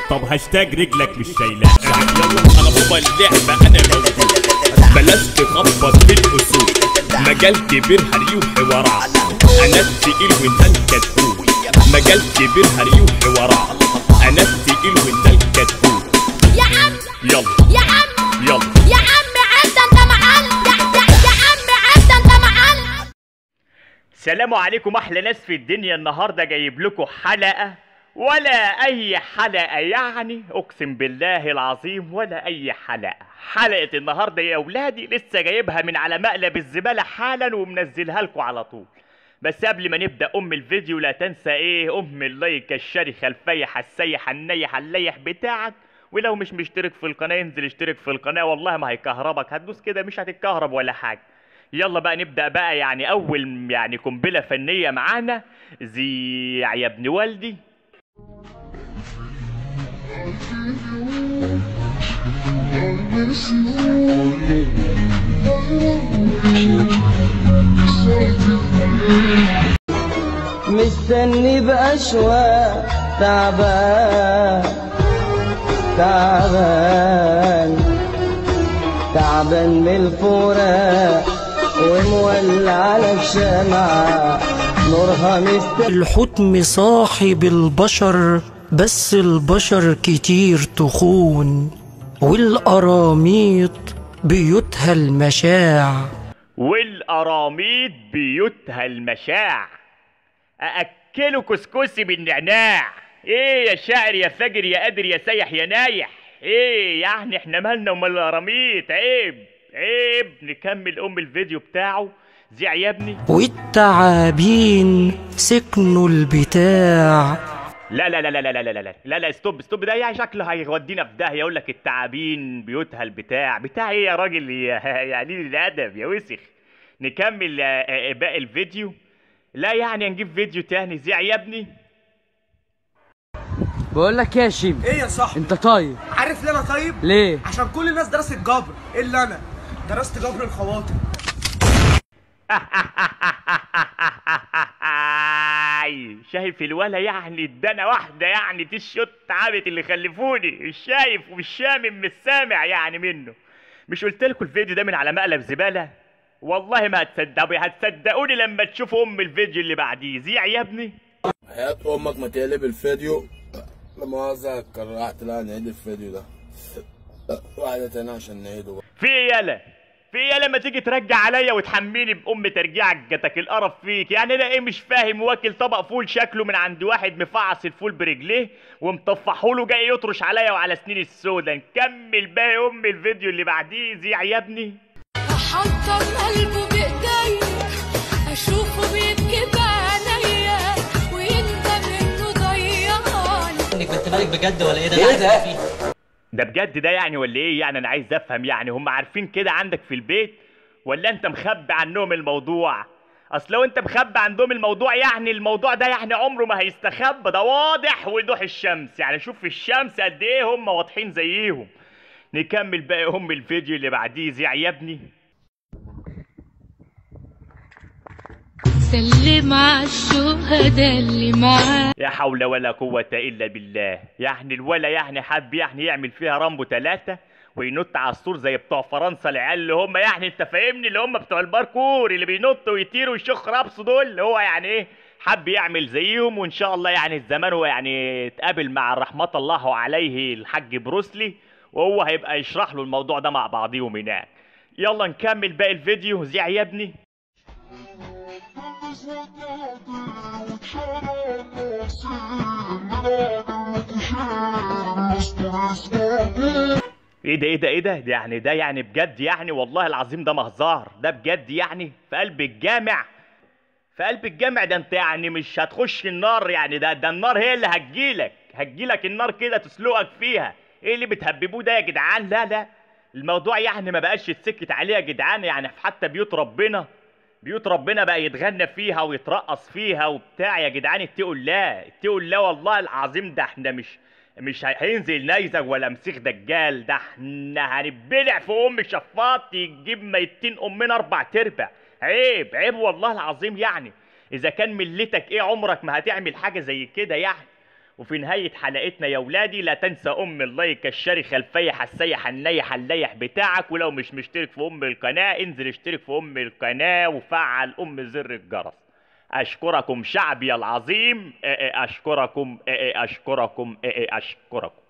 طب هاشتاج رجلك مش شايلاه يلا انا بابا اللعبة انا موجود بلاش تخبط في الاصول مجال كبير هري وحوارات انا التقيل وانت الكتكوت مجال كبير هري وحوارات انا التقيل وانت الكتكوت يا عم يلا يا عم يلا يا عم عدى انت معلم يا, يا, يا عم عدى انت معلم سلام عليكم احلى ناس في الدنيا النهارده جايب لكم حلقه ولا اي حلقه يعني اقسم بالله العظيم ولا اي حلقه حلقه النهارده يا اولادي لسه جايبها من على مقلب الزباله حالا ومنزلها لكم على طول بس قبل ما نبدا ام الفيديو لا تنسى ايه ام اللايك الشرخه الفيحه السيحه النيحه الليح بتاعك ولو مش مشترك في القناه انزل اشترك في القناه والله ما هيكهربك هتدوس كده مش هتتكهرب ولا حاجه يلا بقى نبدأ بقى يعني أول يعني قنبلة فنية معانا زيع يا ابن والدي مستني بأشواق تعبان تعبان تعبان من الفراق ومولع على الشمعة نورها مست الحوت مصاحب البشر بس البشر كتير تخون والقراميط بيوتها المشاع والقراميط بيوتها المشاع أأكله كسكسي بالنعناع إيه يا شاعر يا فجر يا قادر يا سايح يا نايح إيه يعني إحنا مالنا ومال القراميط عيب عيب نكمل أم الفيديو بتاعه زيع يا ابني والتعابين سكنوا البتاع لا لا لا لا لا لا لا لا لا لا ستوب ستوب ده يعني شكله هيودينا في داهيه يقول لك التعابين بيوتها البتاع بتاع ايه يا راجل يا يا قليل الادب يا وسخ نكمل آه، آه، باقي الفيديو لا يعني هنجيب فيديو تاني زيع يا ابني بقول لك يا شيم ايه يا صاحبي انت طيب عارف ليه انا طيب ليه عشان كل الناس درست جبر الا انا درست جبر الخواطر آي، شايف الولا يعني ادانا واحده يعني تشوت عابت اللي خلفوني مش شايف ومش شامم مش سامع يعني منه مش قلت لكم الفيديو ده من على مقلب زباله والله ما هتصدقوا هتصدقوني لما تشوفوا ام الفيديو اللي بعديه زيع يا ابني حياة امك ما تقلب الفيديو لا مؤاخذة كرهت لا نعيد الفيديو ده واحدة تانية عشان نعيده بقى. في ايه يالا في ايه يالا لما تيجي ترجع عليا وتحميني بام ترجيعك جاتك القرف فيك يعني انا ايه مش فاهم واكل طبق فول شكله من عند واحد مفعص الفول برجليه ومطفحوله جاي يطرش عليا وعلى سنين السودا نكمل باقي ام الفيديو اللي بعديه زيع يا ابني احطم قلبه بايديا اشوفه بيبكي بعينيا ويندم انه ضيعني انك بنت مالك بجد ولا ايه ده ايه ده ده بجد ده يعني ولا ايه يعني انا عايز افهم يعني هم عارفين كده عندك في البيت ولا انت مخبي عنهم الموضوع اصل لو انت مخبي عندهم الموضوع يعني الموضوع ده يعني عمره ما هيستخبى ده واضح وضوح الشمس يعني شوف في الشمس قد ايه هم واضحين زيهم نكمل باقي ام الفيديو اللي بعديه زيع يا ابني سلم على الشهداء اللي معاه يا حول ولا قوة إلا بالله يعني الولا يعني حب يعني يعمل فيها رامبو ثلاثة وينط على السور زي بتوع فرنسا العيال اللي هم يعني انت فاهمني اللي هم بتوع الباركور اللي بينطوا ويطيروا ويشخ رابسه دول اللي هو يعني ايه حب يعمل زيهم وان شاء الله يعني الزمان هو يعني اتقابل مع رحمة الله عليه الحاج بروسلي وهو هيبقى يشرح له الموضوع ده مع بعضيهم هناك يلا نكمل باقي الفيديو زيع يا ابني ايه ده ايه ده ايه ده ده يعني ده يعني بجد يعني والله العظيم ده مهزار ده بجد يعني في قلب الجامع في قلب الجامع ده انت يعني مش هتخش النار يعني ده ده النار هي اللي هتجيلك هتجيلك النار كده تسلقك فيها ايه اللي بتهببوه ده يا جدعان لا لا الموضوع يعني ما بقاش يتسكت عليه يا جدعان يعني في حتى بيوت ربنا بيوت ربنا بقى يتغنى فيها ويترقص فيها وبتاع يا جدعان اتقوا الله اتقوا الله والله العظيم ده احنا مش مش هي- هينزل نيزك ولا مسيخ دجال ده احنا هنبلع في ام شفاط يجيب ميتين امنا اربع تربع عيب عيب والله العظيم يعني اذا كان ملتك ايه عمرك ما هتعمل حاجه زي كده يعني وفي نهاية حلقتنا يا ولادي لا تنسى ام اللايك الشرخة الفيحة السيحة النيحة الليح بتاعك ولو مش مشترك في ام القناة انزل اشترك في ام القناة وفعل ام زر الجرس اشكركم شعبي العظيم اشكركم اشكركم اشكركم